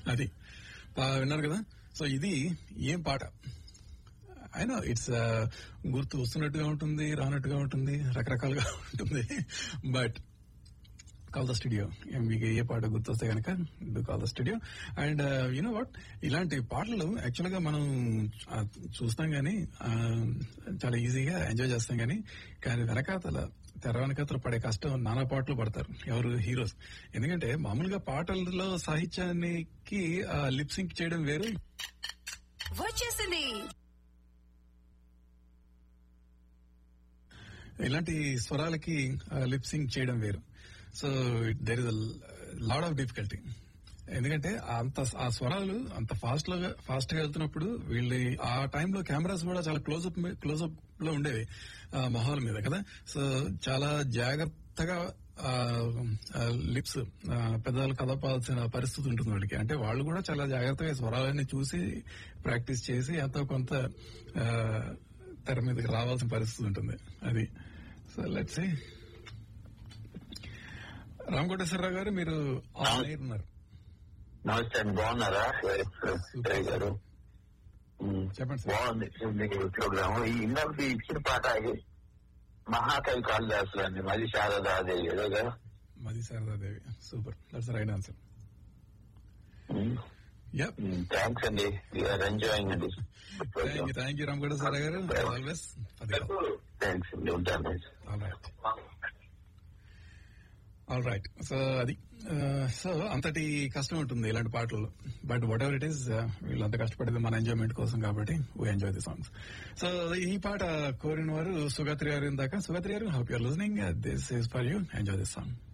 అది పా- విన్నారు కదా సో ఇది ఏం పాట అయినా ఇట్స్ గుర్తు వస్తున్నట్టుగా ఉంటుంది రానట్టుగా ఉంటుంది రకరకాలుగా ఉంటుంది బట్ కాల్ ద స్టూడియో మీకు ఏ పాట గుర్తొస్తే కనుక do call the studio and you know what ఇలాంటి పాటలు యాక్చువల్ గా మనం ఆ, చూస్తాం గానీ ఆ, చాలా ఈజీగా ఎంజాయ్ చేస్తాం గానీ కానీ వెనకాతల తెర వెనకాతల పడే కష్టం నానా పాటలు పడతారు ఎవరు హీరోస్ ఎందుకంటే మామూలుగా పాటల్లో సాహిత్యానికి లిప్ సింక్ చేయడం వేరు వచ్చేసింది ఇలాంటి స్వరాలకి లిప్ సింక్ చేయడం వేరు so there is lot of difficulty ఎందుకంటే అంత ఆ స్వరాలు అంత ఫాస్ట్ లో ఫాస్ట్ గా వెళ్తున్నప్పుడు వీళ్ళు ఆ టైంలో కెమెరాస్ కూడా చాలా క్లోజ్అప్ క్లోజ్అప్ లో ఉండేవి ఆ మొహాల మీద కదా సో చాలా జాగ్రత్తగా లిప్స్ పెద్దలు కదపాల్సిన పరిస్థితి ఉంటుంది వాళ్ళకి అంటే వాళ్ళు కూడా చాలా జాగ్రత్తగా ఈ స్వరాలన్నీ చూసి ప్రాక్టీస్ చేసి ఎంతో కొంత ఆ, తెర మీదకి రావాల్సిన పరిస్థితి ఉంటుంది అది సో లెట్స్ రామకోటేశ్వరరావు గారు మీరు ఆన్ ఎయిర్ ఉన్నారు నమస్తే అండి బాగున్నారా రవి గారు ఉమ్, చెప్పండి సార్ బాగుంది మీ ప్రోగ్రామ్ ఈ ఇందాక ఇచ్చిన పాట ఇది మహాకవి కాళిదాసు అండి మది శారదాదేవి ఏదోగా Madi Sharadadevi super that's right answer yup thanks అండి యూఆర్ ఎంజాయింగ్ అండి thank you thank you Ramakoteswararao గారు ఆల్వేస్ థ్యాంక్స్ అండి ఉంటాను all right all right so అది సో అంతటి కష్టం ఉంటుంది ఇలాంటి పాటలు but whatever it is వీళ్ళంత కష్టపడేది మన ఎంజాయ్మెంట్ కోసం కాబట్టి we enjoy the songs so ఈ పాట కోరిన వారు సుగత్రి గారు ఇందాక సుగత్రి గారు hope you're listening this is for you enjoy this song